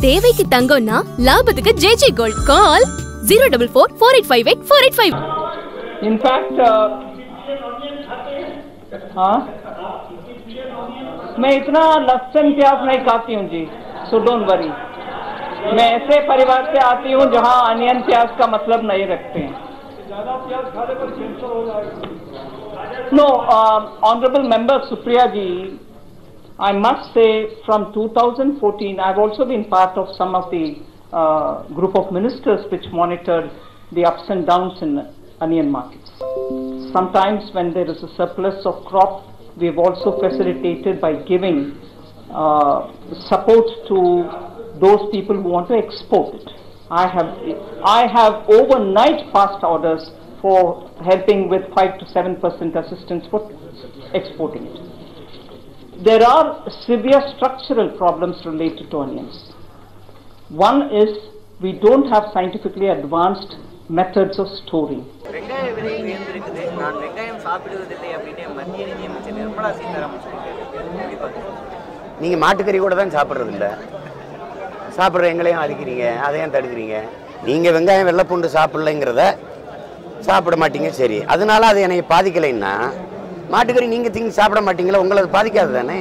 தேவைக்கு தங்கம்னா லாபத்துக்கு JJ gold call zero double four four eight five eight four eight five in fact हाँ मैं इतना लहसुन प्याज नहीं खाती हूँ जी सो डोंट वरी मैं ऐसे परिवार से आती हूँ जहाँ अनियन प्याज का मतलब नहीं रखते हैं No, um, honorable member Supriya ji, I must say from 2014, I've also been part of some of the uh, group of ministers which monitored the ups and downs in onion markets. Sometimes when there is a surplus of crop, we've also facilitated by giving uh, support to those people who want to export it. I have, I have overnight passed orders for helping with 5 to 7 percent assistance for exporting it. There are severe structural problems related to onions. One is we don't have scientifically advanced methods of storing. வெங்காய விலை உயர்ந்திருக்குது நான் வெங்காயம் சாப்பிடுவதில்லை அப்படின்னு மத்திய நிதியமைச்சர் நிர்மலா சீதாராமன் சொல்லியிருக்காரு எப்படி பார்க்குறீங்க நீங்கள் மாட்டுக்கறி கூட தான் சாப்பிட்றது இல்ல சாப்பிட்ற எங்களையும் அழிக்கிறீங்க அதையும் தடுக்கிறீங்க நீங்கள் வெங்காயம் வெள்ளைப்பூண்டு சாப்பிட்லைங்கிறத சாப்பிட மாட்டீங்க சரி அதனால அது என்னை பாதிக்கலைன்னா மாட்டுக்கறி நீங்கள் திங்கி சாப்பிட மாட்டீங்களா உங்களை அது பாதிக்காது தானே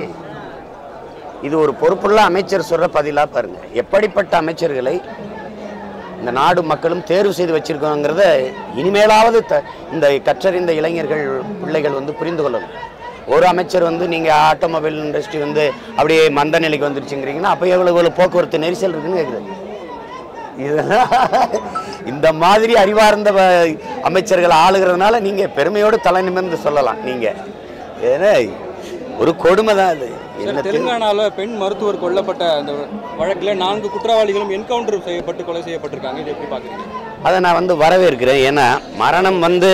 இது ஒரு பொறுப்புள்ள அமைச்சர் சொல்ற பதிலாக பாருங்க எப்படிப்பட்ட அமைச்சர்களை இந்த நாடு மக்களும் தேர்வு செய்து வச்சிருக்கோங்கிறத இனிமேலாவது த இந்த கற்றறிந்த இளைஞர்கள் பிள்ளைகள் வந்து புரிந்து கொள்ளணும் ஒரு அமைச்சர் வந்து நீங்கள் ஆட்டோமொபைல் இண்டஸ்ட்ரி வந்து அப்படியே மந்த நிலைக்கு வந்துருச்சுங்கிறீங்கன்னா அப்போ எவ்வளோ எவ்வளோ போக்குவரத்து நெரிசல் இருக்குன்னு கேட்குறது இதெல்லாம் இந்த மாதிரி அறிவார்ந்த வ- அமைச்சர்கள் ஆளுகிறதுனால நீங்கள் பெருமையோடு தலை நிமிர்ந்து சொல்லலாம் நீங்கள் ஏன்னா ஒரு கொடுமை தான் அது சார் என்ன தெரி- தெலுங்கானால பெண் மருத்துவர் கொல்லப்பட்ட அந்த வழக்கில் நான்கு குற்றவாளிகளும் என்கவுண்டர் செய்யப்பட்டு கொலை செய்யப்பட்டிருக்காங்க இது எப்படி பார்க்குறீங்க அதை நான் வந்து வரவேற்கிறேன் ஏன்னா மரணம் வந்து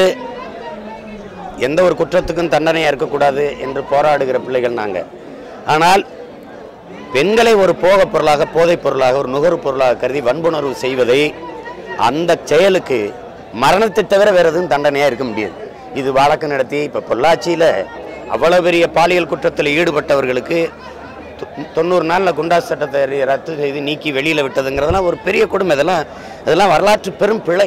எந்த ஒரு குற்றத்துக்கும் தண்டனையாக இருக்கக்கூடாது என்று போராடுகிற பிள்ளைகள் நாங்கள் ஆனால் பெண்களை ஒரு போகப் பொருளாக போதைப் பொருளாக ஒரு நுகர்வுப் பொருளாக கருதி வன்புணர்வு செய்வதை அந்த செயலுக்கு மரணத்தை தவிர வேறு எதுவும் தண்டனையாக இருக்க முடியாது இது வழக்கு நடத்தி இப்போ பொள்ளாச்சியில் அவ்வளோ பெரிய பாலியல் குற்றத்தில் ஈடுபட்டவர்களுக்கு தொ- தொண்ணூறு நாளில் குண்டாஸ் சட்டத்தை ரி- ரத்து செய்து நீக்கி வெளியில் விட்டதுங்கிறதெல்லாம் ஒரு பெரிய கொடுமை இதெல்லாம் இதெல்லாம் வரலாற்று பெரும் பிழை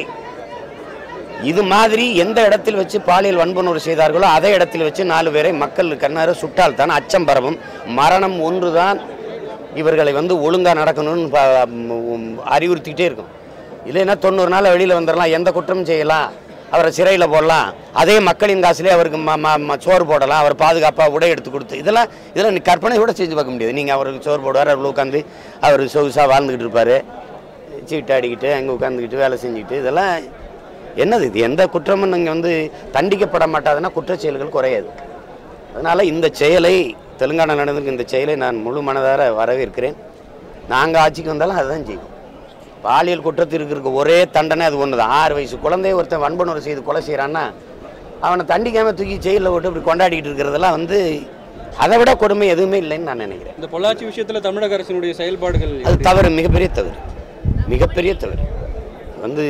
இது மாதிரி எந்த இடத்தில் வச்சு பாலியல் வன்புணர்வு செய்தார்களோ அதே இடத்தில் வச்சு நாலு பேரை மக்கள் கண்ணார சுட்டால் தான் அச்சம் பரவும் மரணம் ஒன்றுதான் இவர்களை வந்து ஒழுங்காக நடக்கணும்னு ப- ம், அறிவுறுத்திக்கிட்டே இருக்கும் இல்லைன்னா தொண்ணூறு நாள் வெளியில் வந்துடலாம் எந்த குற்றமும் செய்யலாம் அவரை சிறையில் போடலாம் அதே மக்களின் காசுலேயே அவருக்கு ம- ம- ம- சோறு போடலாம் அவர் பாதுகாப்பாக உடை எடுத்து கொடுத்து இதெல்லாம் இதெல்லாம் நீ கற்பனை கூட செஞ்சு பார்க்க முடியாது நீங்கள் அவருக்கு சோறு போடுவார் அவர் உட்காந்து அவர் சொகுசாக வாழ்ந்துக்கிட்டு இருப்பார் சீட்டு அடிக்கிட்டு அங்கே உட்காந்துக்கிட்டு வேலை செஞ்சுக்கிட்டு இதெல்லாம் என்னது இது எந்த குற்றமும் நீங்கள் வந்து தண்டிக்கப்பட மாட்டாதுன்னா குற்றச் செயல்கள் குறையாது அதனால் இந்த செயலை தெலுங்கானா நடந்திருக்க இந்த செயலை நான் முழு மனதார வரவேற்கிறேன் நாங்கள் ஆட்சிக்கு வந்தாலும் அதுதான் செய்வோம் பாலியல் குற்றத்திற்கு இருக்க ஒரே தண்டனை அது ஒன்று தான் ஆறு வயசு குழந்தைய ஒருத்தன் வன்புணர்வு செய்து கொலை செய்கிறான்னா அவனை தண்டிக்காமல் தூக்கி ஜெயிலில் விட்டு இப்படி கொண்டாடிக்கிட்டு இருக்கிறதெல்லாம் வந்து அதை விட கொடுமை எதுவுமே இல்லைன்னு நான் நினைக்கிறேன் இந்த பொள்ளாச்சி விஷயத்துல தமிழக அரசினுடைய செயல்பாடுகள் அது தவறு மிகப்பெரிய தவறு மிகப்பெரிய தவறு வந்து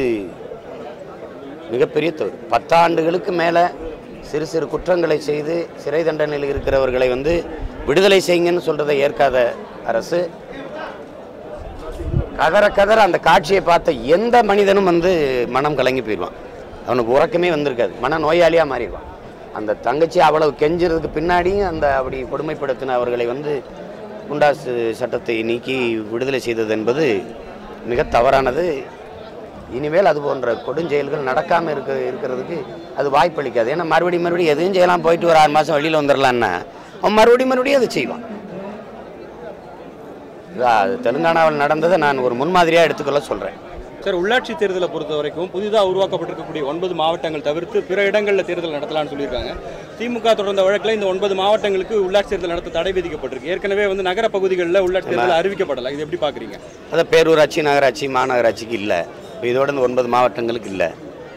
மிகப்பெரிய தவறு பத்தாண்டுகளுக்கு மேலே சிறு சிறு குற்றங்களை செய்து சிறை தண்டனையில் இருக்கிறவர்களை வந்து விடுதலை செய்யுங்கன்னு சொல்றதை ஏற்காத அரசு கதற கதற அந்த காட்சியை பார்த்த எந்த மனிதனும் வந்து மனம் கலங்கி போயிடுவான் அவனுக்கு உறக்கமே வந்திருக்காது மன நோயாளியாக மாறிடுவான் அந்த தங்கச்சி அவ்வளவு கெஞ்சுறதுக்கு பின்னாடியும் அந்த அப்படி கொடுமைப்படுத்தின அவர்களை வந்து குண்டாசு சட்டத்தை நீக்கி விடுதலை செய்தது என்பது மிக தவறானது இனிமேல் அது போன்ற கொடுஞ்செயல்கள் நடக்காமல் இருக்க இருக்கிறதுக்கு அது வாய்ப்பளிக்காது ஏன்னா மறுபடியும் மறுபடியும் எதையும் செய்யலாம் போயிட்டு ஒரு ஆறு மாதம் வெளியில் வந்துடலான்னா அவன் மறுபடியும் மறுபடியும் அதை செய்வான் இது, அது தெலுங்கானாவில் நடந்ததை நான் ஒரு முன்மாதிரியாக எடுத்துக்கொள்ள சொல்கிறேன் சார் உள்ளாட்சி தேர்தலை பொறுத்த வரைக்கும் புதிதாக உருவாக்கப்பட்டிருக்கக்கூடிய ஒன்பது மாவட்டங்கள் தவிர்த்து பிற இடங்களில் தேர்தல் நடத்தலாம்னு சொல்லியிருக்காங்க திமுக தொடர்ந்த வழக்கில் இந்த ஒன்பது மாவட்டங்களுக்கு உள்ளாட்சி தேர்தல் நடத்த தடை விதிக்கப்பட்டிருக்கு ஏற்கனவே வந்து நகர பகுதிகளில் உள்ளாட்சி தேர்தல் அறிவிக்கப்படலை இது எப்படி பார்க்குறீங்க அதை பேரூராட்சி நகராட்சி மாநகராட்சிக்கு இல்லை இப்போ இதோட இந்த ஒன்பது மாவட்டங்களுக்கு இல்லை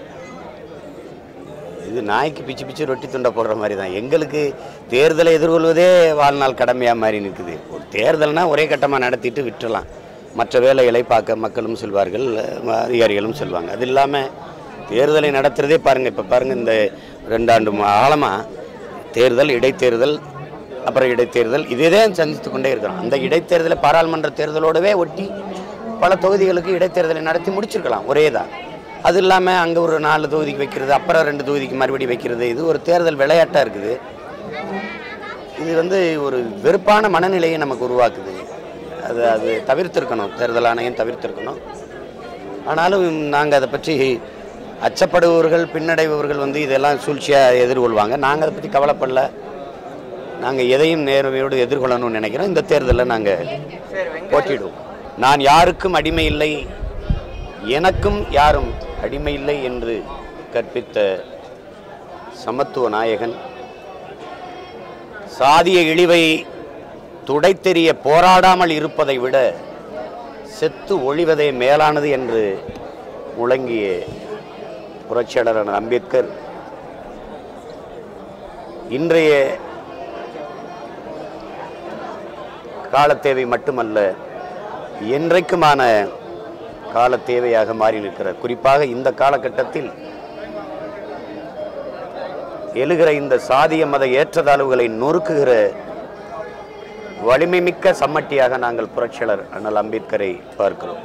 இது நாய்க்கு பிச்சு பிச்சு ரொட்டி துண்டை போடுற மாதிரி தான் எங்களுக்கு தேர்தலை எதிர்கொள்வதே வாழ்நாள் கடமையாக மாதிரி நிற்குது ஒரு தேர்தல்னா ஒரே கட்டமாக நடத்திட்டு விட்டுறலாம் மற்ற வேலைகளை பார்க்க மக்களும் செல்வார்கள் அஹ் அதிகாரிகளும் செல்வாங்க அது இல்லாமல் தேர்தலை நடத்துகிறதே பாருங்கள் இப்போ பாருங்கள் இந்த ரெண்டாண்டு காலமாக தேர்தல் இடைத்தேர்தல் அப்புறம் இடைத்தேர்தல் இதே சந்தித்து கொண்டே இருக்கிறோம் அந்த இடைத்தேர்தலை பாராளுமன்ற தேர்தலோடவே ஒட்டி பல தொகுதிகளுக்கு இடைத்தேர்தலை நடத்தி முடிச்சிருக்கலாம் ஒரே தான் அது இல்லாமல் அங்கே ஒரு நாலு தொகுதிக்கு வைக்கிறது அப்புறம் ரெண்டு தொகுதிக்கு மறுபடியும் வைக்கிறது இது ஒரு தேர்தல் விளையாட்டாக இருக்குது இது வந்து ஒரு வெறுப்பான மனநிலையை நமக்கு உருவாக்குது அது அது தவிர்த்திருக்கணும் தேர்தல் ஆணையம் தவிர்த்திருக்கணும் ஆனாலும் நாங்கள் அதை பற்றி அச்சப்படுபவர்கள் பின்னடைபவர்கள் வந்து இதெல்லாம் சூழ்ச்சியாக எதிர்கொள்வாங்க நாங்கள் அதை பற்றி கவலைப்படல நாங்கள் எதையும் நேர்மையோடு எதிர்கொள்ளணும்னு நினைக்கிறோம் இந்த தேர்தலில் நாங்கள் சார் வெங்காயம் போட்டியிடுவோம் நான் யாருக்கும் அடிமை இல்லை எனக்கும் யாரும் அடிமை இல்லை என்று கற்பித்த சமத்துவ நாயகன் சாதிய இழிவை துடைத்தெறிய போராடாமல் இருப்பதை விட செத்து ஒழிவதே மேலானது என்று முழங்கிய புரட்சியாளரான அம்பேத்கர் இன்றைய காலத்தேவை மட்டுமல்ல என்றைக்குமான கால தேவையாக மாறி நிற்கிறார் குறிப்பாக இந்த காலகட்டத்தில் எழுகிற இந்த சாதிய மத ஏற்றத்தாழ்வுகளை நொறுக்குகிற வலிமை மிக்க சம்மட்டியாக நாங்கள் புரட்சியாளர் அண்ணல் அம்பேத்கரை பார்க்கிறோம்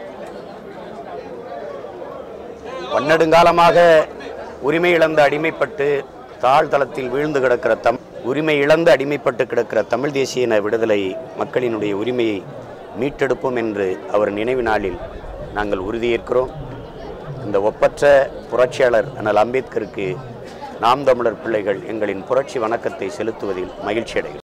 பன்னெடுங்காலமாக உரிமை இழந்து அடிமைப்பட்டு தாழ்தளத்தில் வீழ்ந்து கிடக்கிற தம் உரிமை இழந்து அடிமைப்பட்டு கிடக்கிற தமிழ் தேசிய இன விடுதலை மக்களினுடைய உரிமையை மீட்டெடுப்போம் என்று அவர் நினைவு நாளில் நாங்கள் உறுதியேற்கிறோம் இந்த ஒப்பற்ற புரட்சியாளர் அண்ணல் அம்பேத்கருக்கு நாம் தமிழர் பிள்ளைகள் எங்களின் புரட்சி வணக்கத்தை செலுத்துவதில் மகிழ்ச்சி அடைகிறோம்